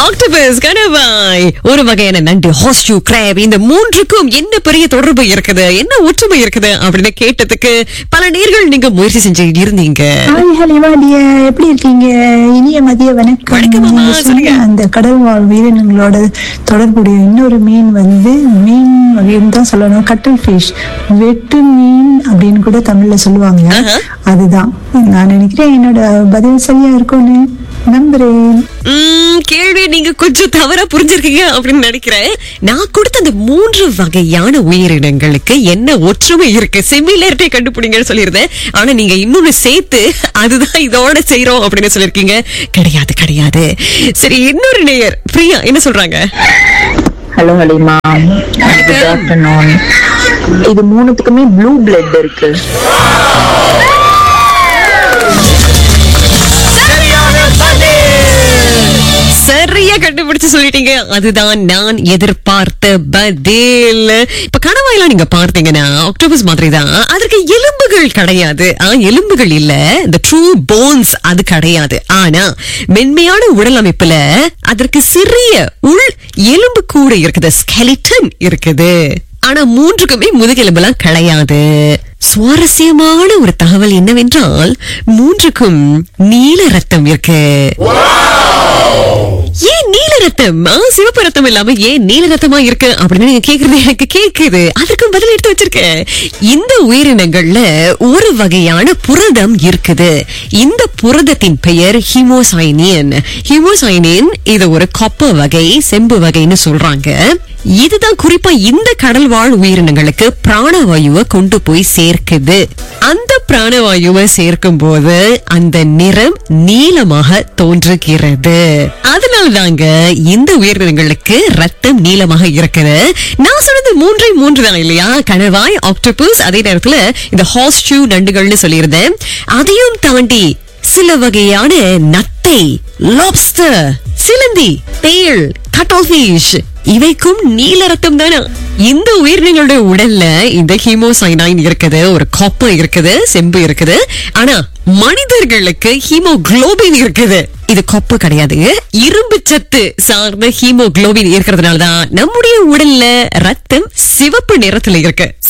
Octopus கணவாய் ஒரு வகையான நண்டு ஹாஸ்டியூ கிராப் இந்த மூன்றுக்கும் என்ன பெரிய தொடர்பு இருக்குது என்ன ஒற்றுமை இருக்குது அப்படின்னு கேட்டதுக்கு பல நேர்கள் நீங்க முயற்சி செஞ்சு இருந்தீங்க ஹாய் ஹலிவாடிய எப்படி இருக்கீங்க இனிய மதிய வணக்கம் வணக்கம் அம்மா, நீங்க சொன்ன சொல்லுங்க. அந்த கடல் வாழ் உயிரினங்களோட தொடர்புடைய இன்னொரு மீன் வந்து மீன் வகைன்னு தான் சொல்லணும் கட்டல் ஃபிஷ் வெட்டு மீன் அப்படின்னு கூட தமிழ்ல சொல்லுவாங்க ஆஹா. அதுதான் நான் நினைக்கிறேன் என்னோட பதில் சரியா இருக்கும்னு நம்புறேன் உம், கேள்வி நீங்க கொஞ்சம் தவறா புரிஞ்சிருக்கீங்க அப்படின்னு நினைக்கிறேன் நான் கொடுத்த அந்த மூன்று வகையான உயிரினங்களுக்கு என்ன ஒற்றுமை இருக்கு சிமிலாரிட்டி கண்டுபிடிங்கன்னு சொல்லியிருந்தேன் ஆனா நீங்க இன்னொன்னு சேர்த்து அதுதான் இதோட செய்றோம் அப்படின்னு சொல்லிருக்கீங்க கிடையாது கிடையாது சரி இன்னொரு நேயர் பிரியா என்ன சொல்றாங்க ஹலோ ஹலிமா குட் ஆஃப்டர்நூன் இது மூணுத்துக்குமே ப்ளூ பிளட் இருக்கு சரியா கண்டுபிடிச்சு சொல்லிட்டீங்க அதுதான் நான் எதிர்பார்த்த பதில் இப்ப கணவாயெல்லாம் நீங்க பார்த்தீங்கன்னா ஆக்டோபஸ் மாதிரி தான் அதற்கு எலும்புகள் கிடையாது ஆ, எலும்புகள் இல்ல இந்த ட்ரூ போன்ஸ் அது கிடையாது ஆனா மென்மையான உடல் அமைப்புல அதற்கு சிறிய உள் எலும்பு கூட இருக்குது ஸ்கெலிட்டன் இருக்குது ஆனா மூன்றுக்குமே முதுகெலும்பெல்லாம் கிடையாது சுவாரஸ்யமான ஒரு தகவல் என்னவென்றால் மூன்றுக்கும் நீல ரத்தம் இருக்கு ஏன் நீல ரத்தம் ஆ, சிவப்பு ரத்தம் இல்லாம ஏன் நீல ரத்தமா இருக்கு அப்படின்னு நீங்க கேக்குறது எனக்கு கேக்குது அதற்கும் பதில் எடுத்து வச்சிருக்கேன் இந்த உயிரினங்கள்ல ஒரு வகையான புரதம் இருக்குது இந்த புரதத்தின் பெயர் ஹிமோசைனியன் ஹிமோசைனின் இது ஒரு கொப்ப வகை செம்பு வகைன்னு சொல்றாங்க இதுதான் குறிப்பா இந்த கடல் வாழ் உயிரினங்களுக்கு பிராணவாயுவை கொண்டு போய் சேர்க்குது அந்த பிராணவாயுவை சேர்க்கும் போது அந்த நிறம் நீலமாக தோன்றுகிறது அதனால தாங்க இந்த உயிரினங்களுக்கு ரத்தம் நீளமாக இருக்குது நான் சொன்னது மூன்றே மூன்று தான் இல்லையா கணவாய் ஆக்டோபஸ் அதே நேரத்துல இந்த ஹாஸ்டியூ நண்டுகள்னு சொல்லியிருந்தேன் அதையும் தாண்டி சில வகையான நத்தை லாப்ஸ்டர் சிலந்தி தேள் கட்டல் ஃபிஷ் இவைக்கும் நீல ரத்தம் தானே இந்த உயிரினங்களுடைய உடல்ல இந்த ஹீமோசைனைன் இருக்குது ஒரு காப்பர் இருக்குது செம்பு இருக்குது ஆனா மனிதர்களுக்கு ஹீமோகுளோபின் இருக்குது இது கொப்பு கிடையாது இரும்பு சத்து சார்ந்த ஹீமோகுளோபின் இருக்கிறதுனால தான் நம்முடைய உடல்ல ரத்தம் சிவப்பு நிறத்துல இருக்கு